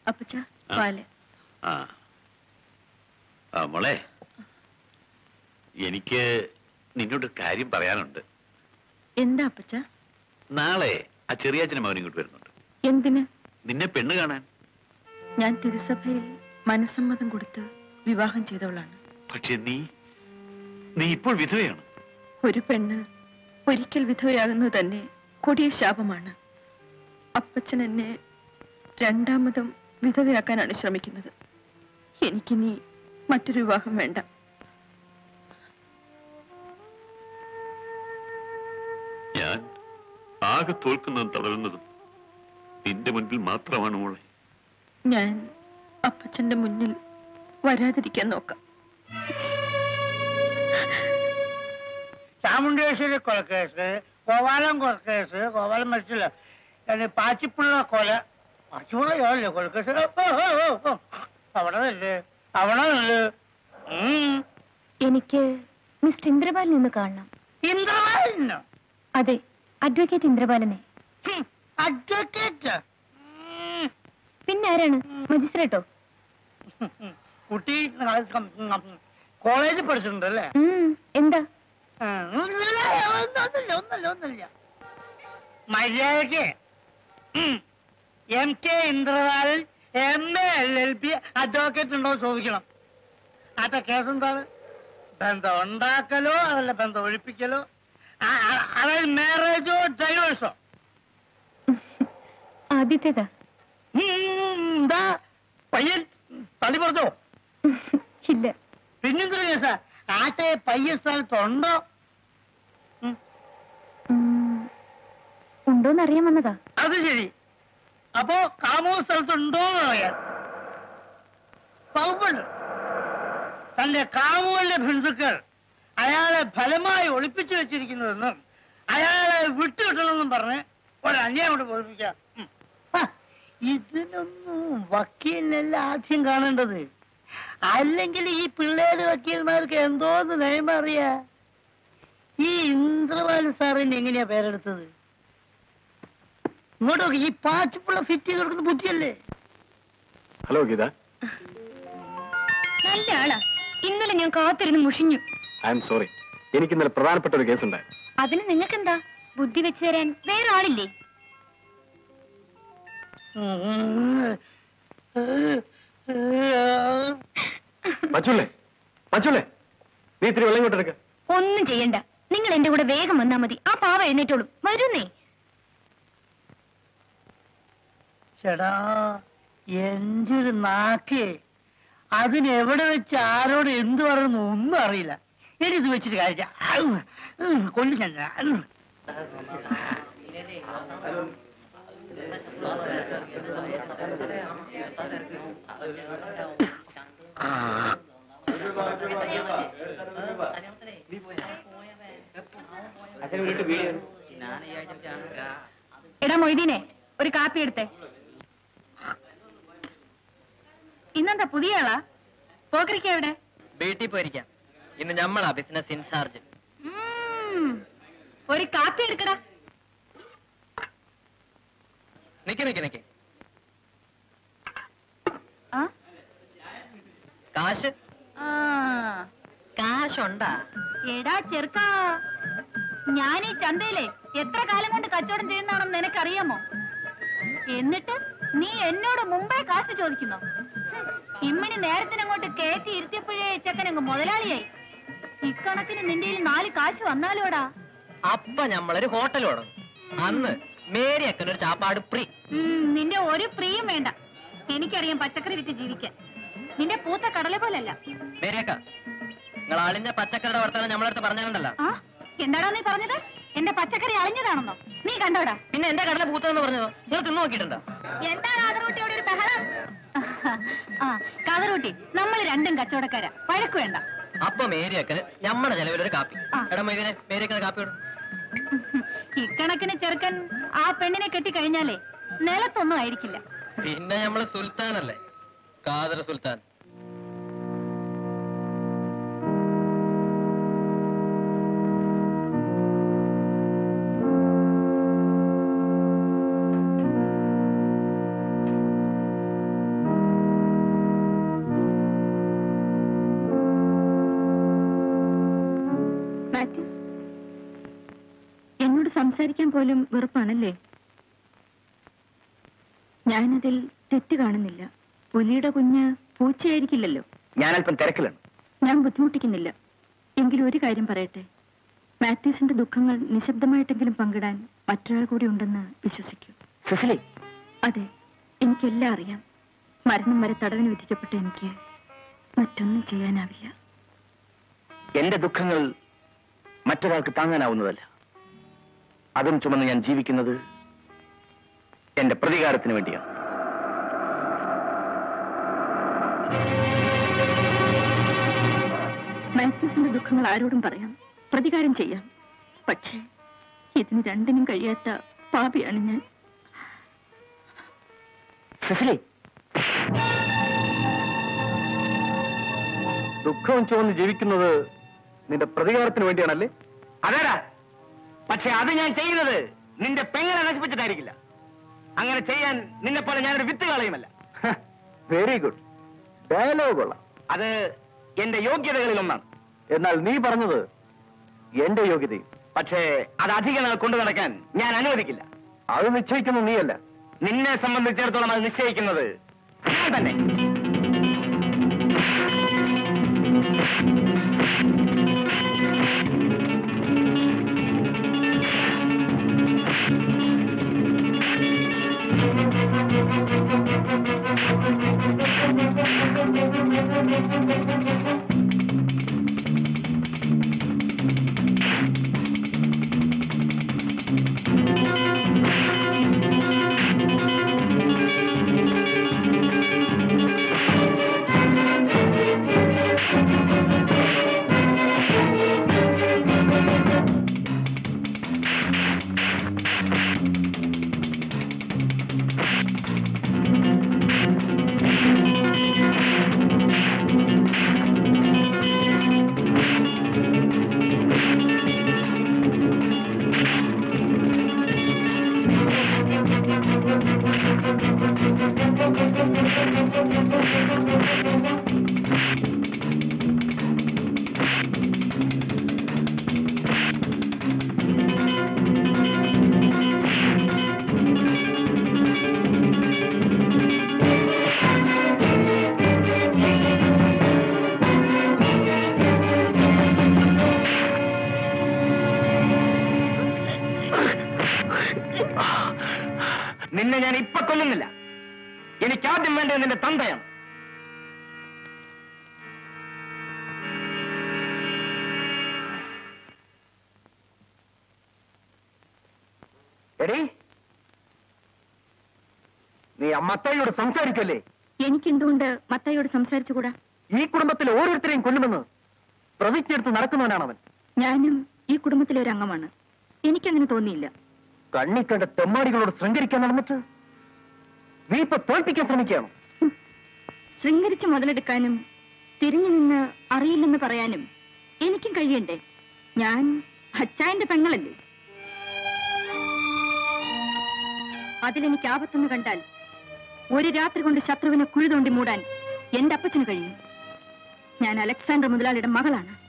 അപ്പച്ച പാല് ആ ആ മോളെ എനിക്ക് നിന്നോട് കാര്യം പറയാനുണ്ട് എന്താ അപ്പച്ച നാളെ ആ ചെറിയാച്ചനും മകനും ഇങ്ങോട്ട് വരുന്നുണ്ട് എന്തിന് നിന്നെ പെണ്ണ് കാണാൻ ഞാൻ തിരുസഭയിൽ മനസ്സമ്മതം കൊടുത്ത് വിവാഹം ചെയ്തവളാണ് പക്ഷെ നീ നീ ഇപ്പോൾ വിധവയാണ് ഒരു പെണ്ണ് ഒരിക്കൽ വിധവയാകുന്നത് തന്നെ കൊടിയ ശാപമാണ് അപ്പച്ചൻ എന്നെ രണ്ടാമതും വിധവയാക്കാനാണ് ശ്രമിക്കുന്നത് എനിക്കിനി മറ്റൊരു വിവാഹം വേണ്ട ഞാൻ ആകെ തോൽക്കുന്നതും തളരുന്നതും നിന്റെ മുൻപിൽ മാത്രമാണ് മോളെ ഞാൻ അപ്പച്ചന്റെ മുന്നിൽ വരാതിരിക്കാൻ നോക്കാം ചാമുണ്ടേശ്വരി കൊലക്കേസ് ഗോപാലൻ കൊലക്കേസ് ഗോപാലൻ മരിച്ചില്ല പിന്നെ പാച്ചിപ്പിള്ള കൊല പാച്ചിപ്പിള്ള ഞാനല്ലേ കൊലക്കേസ് ഓ, ഓ, ഓ, ഓ. അവിടെ നല്ലേ അവിടെ നല്ലേ എനിക്ക് മിസ്റ്റർ ഇന്ദ്രപാലനെ ഒന്ന് കാണണം ഇന്ദ്രവാലിനോ അതെ അഡ്വക്കേറ്റ് ഇന്ദ്രപാലനെ അഡ്വക്കേറ്റ് പിന്നെ ആരാണ് മജിസ്ട്രേട്ടോ കുട്ടി കോളേജിൽ പഠിച്ചിട്ടുണ്ടല്ലേ ഉം, എന്താ ആ, ഒന്നുമില്ല ഒന്നുമില്ല ഒന്നുമില്ല ഒന്നുമില്ല മര്യാദക്ക് M K Indrapalan M A L L P advocate ഉണ്ടോ എന്ന് ചോദിക്കണം ആട്ടെ കേസ് എന്താണ് ബന്ധം ഉണ്ടാക്കലോ അതല്ല ബന്ധം ഒഴിപ്പിക്കലോ ആ- ആ- അതായത് മാരേജോ ഡൈവേഴ്സോ ആദ്യത്തേതാ എന്താ പയ്യൻ തള്ളി പറഞ്ഞോ ഇല്ല പിന്നെന്തൊരു കേസാ ആട്ടെ പയ്യൻ സ്ഥലത്തുണ്ടോ ഉം, ഉണ്ടോന്ന് അറിയാൻ വന്നതാ അത് ശരി അപ്പോ കാമോ സ്ഥലത്തുണ്ടോ എന്ന് അറിയാൻ വകുപ്പുണ്ട് തന്റെ കാമുവിന്റെ ബന്ധുക്കൾ അയാളെ ഫലമായി ഒളിപ്പിച്ചു വെച്ചിരിക്കുന്നതെന്നും അയാളെ വിട്ടുകിട്ടണമെന്നും പറഞ്ഞ് ഒരു അന്യായം കൊണ്ട് ബോധിപ്പിക്കാം ഉം. ആ, ഇതിനൊന്നും വക്കീലിനല്ല ആദ്യം കാണേണ്ടത് അല്ലെങ്കിൽ ഈ പിള്ളേര് വക്കീൽമാർക്ക് എന്തോന്ന് നിയമം അറിയാ ഈ ഇന്ദ്രപാൽ സാറിന് എങ്ങനെയാ പേരെടുത്തത് ഇങ്ങോട്ട് നോക്ക്, ഈ പാച്ചിപ്പുള്ള ഫിറ്റ് ചെയ്ത് കൊടുക്കുന്ന ബുദ്ധിയല്ലേ ഹലോ ഗീത നല്ല ആളാ ഇന്നലെ ഞാൻ കാത്തിരുന്ന് മുഷിഞ്ഞു ഐ എം സോറി എനിക്ക് ഇന്നലെ പ്രധാനപ്പെട്ട ഒരു കേസ് ഉണ്ടായി അതിന് നിങ്ങൾക്കെന്താ ബുദ്ധി വെച്ച് തരാൻ വേറെ ആളില്ലേ മച്ചുള്ളേ മച്ചുള്ളേ നീ ഇത്തിരി വെള്ളം ഇങ്ങോട്ട് എടുക്ക ഒന്നും ചെയ്യണ്ട നിങ്ങൾ എന്റെ കൂടെ വേഗം വന്നാ മതി ആ പാവ എഴുന്നേറ്റോളും വരുന്നേ ചേടാ എന്റെ ഒരു നാക്ക് അതിനെവിടെ വെച്ച് ആരോട് എന്ത് പറയുന്നു ഒന്നും അറിയില്ല എടി ഇത് വെച്ചിട്ട് കാര്യം കൊല്ലു ഞാൻ എടാ മൊയ്തീനെ ഒരു കാപ്പി എടുത്തേ ഇന്നെന്താ പുതിയ ആളാ പോക്കരിക്ക എവിടെ വീട്ടിൽ പോയിരിക്കാം ഇന്ന് ഞമ്മളാ ബിസിനസ് ഇൻചാർജ് ഉം, ഒരു കാപ്പി എടുക്കടാ നിക്ക് നിക്ക് നിക്ക് ആ? കാശ് ആ, കാശുണ്ടാ എടാ ചെറുക്കാ ഞാൻ ഈ ചന്തയിലെ എത്ര കാലം കൊണ്ട് കച്ചവടം ചെയ്യുന്നതാണെന്ന് നിനക്കറിയാമോ എന്നിട്ട് നീ എന്നോട് മുമ്പേ കാശ് ചോദിക്കുന്നോ ഹും, ഇമ്മിണി നേരത്തിനങ്ങോട്ട് കയറ്റി ഇരുത്തിയപ്പോഴേ ചെക്കനങ്ങ് മുതലാളിയായി ഇക്കണക്കിന് നിന്റെ കയ്യിൽ നാല് കാശ് വന്നാലോടാ അപ്പൊ ഞമ്മളൊരു ഹോട്ടൽ തുടങ്ങും അന്ന് മേരി അക്കനൊരു ചാപ്പാട് ഫ്രീ ഉം, നിന്റെ ഒരു പ്രിയം വേണ്ട എനിക്കറിയാം പച്ചക്കറി വിറ്റ് ജീവിക്കാൻ നിന്റെ പൂത്ത കടല പോലല്ല മേരിയക്ക നിങ്ങൾ അളിഞ്ഞ പച്ചക്കറിയുടെ വർത്തമാനം ഞമ്മളടുത്ത് പറഞ്ഞാലുണ്ടല്ലോ ആ എന്താടാ നീ പറഞ്ഞത് എന്റെ പച്ചക്കറി അളിഞ്ഞതാണെന്നോ നീ കണ്ടോടാ പിന്നെ എന്റെ കടല പൂത്തതെന്ന് പറഞ്ഞതോ നിങ്ങൾ തിന്നു നോക്കിയിട്ടുണ്ടോ എന്താ കാതറൂട്ടിയോട് ഒരു ബഹളം ആ കാതറൂട്ടി നമ്മൾ രണ്ടും കച്ചവടക്കാരാ വഴക്ക് വേണ്ട അപ്പൊ മേരിയക്കന് ഞമ്മടെ ചെലവിലൊരു കാപ്പി ആ. എടാ മൈദിനെ മേരിയക്കന് കാപ്പി കൊടു ഇക്കണക്കിന് ചെറുക്കൻ ആ പെണ്ണിനെ കെട്ടിക്കഴിഞ്ഞാലേ നിലത്തൊന്നും ആയിരിക്കില്ല പിന്നെ ഞമ്മള് സുൽത്താനല്ലേ കാദർ സുൽത്താൻ എന്നോട് സംസാരിക്കാൻ പോലും വെറുപ്പാണല്ലേ ഞാനതിൽ തെറ്റ് കാണുന്നില്ല പുലിയുടെ കുഞ്ഞ് പൂച്ചയായിരിക്കില്ലല്ലോ ഞാൻ അല്പം തിരക്കിലാണ് ഞാൻ ബുദ്ധിമുട്ടിക്കുന്നില്ല എങ്കിലും ഒരു കാര്യം പറയട്ടെ മാത്യൂസിന്റെ ദുഃഖങ്ങൾ നിശബ്ദമായിട്ടെങ്കിലും പങ്കിടാൻ മറ്റൊരാൾ കൂടി ഉണ്ടെന്ന് വിശ്വസിക്കൂ സിസിലി അതെ എനിക്കെല്ലാം അറിയാം മരണം വരെ തടവിന് വിധിക്കപ്പെട്ട എനിക്ക് മറ്റൊന്നും ചെയ്യാനാവില്ല എന്റെ ദുഃഖങ്ങൾ മറ്റൊരാൾക്ക് താങ്ങാനാവുന്നതല്ല അതും ചുമന്ന് ഞാൻ ജീവിക്കുന്നത് എന്റെ പ്രതികാരത്തിന് വേണ്ടിയാണ് മാത്യൂസിന്റെ ദുഃഖങ്ങൾ ആരോടും പറയാം പ്രതികാരം ചെയ്യാം പക്ഷേ ഇതിന് രണ്ടിനും കഴിയാത്ത പാപിയാണ് ഞാൻ സിസിലി ദുഃഖവും ചുവന്ന് ജീവിക്കുന്നത് നിന്റെ പ്രതികാരത്തിന് വേണ്ടിയാണല്ലേ അതേടാ പക്ഷെ അത് ഞാൻ ചെയ്യുന്നത് നിന്റെ പെങ്ങളെ നശിപ്പിച്ചിട്ടായിരിക്കില്ല അങ്ങനെ ചെയ്യാൻ നിന്നെ പോലെ ഞാനൊരു വിത്ത് കളയുമല്ല വെരി ഗുഡ് ഡയലോഗ് കൊള്ളാം അത് എന്റെ യോഗ്യതകളിൽ ഒന്നാണ് എന്നാൽ നീ പറഞ്ഞത് എന്റെ യോഗ്യതയും പക്ഷേ അത് അധിക നാൾ കൊണ്ടു നടക്കാൻ ഞാൻ അനുവദിക്കില്ല അത് നിശ്ചയിക്കുന്നത് നീയല്ല നിന്നെ സംബന്ധിച്ചിടത്തോളം അത് നിശ്ചയിക്കുന്നത് ഞാൻ തന്നെ നിന്നെ ഞാൻ ഇപ്പൊ കൊല്ലുന്നില്ല എനിക്ക് ആദ്യം വേണ്ടത് നിന്റെ തന്തയാണ് എടീ നീ അമ്മത്തായിയോട് സംസാരിക്കല്ലേ എനിക്കെന്തുകൊണ്ട് മത്തായിയോട് സംസാരിച്ചുകൂടാ ഈ കുടുംബത്തിലെ ഓരോരുത്തരെയും കൊല്ലുമെന്ന് പ്രതിജ്ഞയെടുത്ത് നടക്കുന്നവനാണ് അവൻ ഞാനും ഈ കുടുംബത്തിലെ ഒരു അംഗമാണ് എനിക്കങ്ങനെ തോന്നിയില്ല കണ്ണി കണ്ട തെമ്മാടികളോട് ശൃംഗരിക്കാൻ നടന്നിട്ട് നീ ഇപ്പൊ തോൽപ്പിക്കാൻ ശ്രമിക്കുകയാണോ ശൃംഗരിച്ച് മുതലെടുക്കാനും തിരിഞ്ഞു നിന്ന് അറിയില്ലെന്ന് പറയാനും എനിക്കും കഴിയണ്ടേ ഞാൻ അച്ചായന്റെ പെങ്ങളല്ലേ അതിലെനിക്ക് ആപത്തെന്ന് കണ്ടാൽ ഒരു രാത്രി കൊണ്ട് ശത്രുവിനെ കുഴി തോണ്ടി മൂടാൻ എന്റെ അപ്പച്ചന് കഴിയും ഞാൻ അലക്സാണ്ടർ മുതലാളിയുടെ മകളാണ്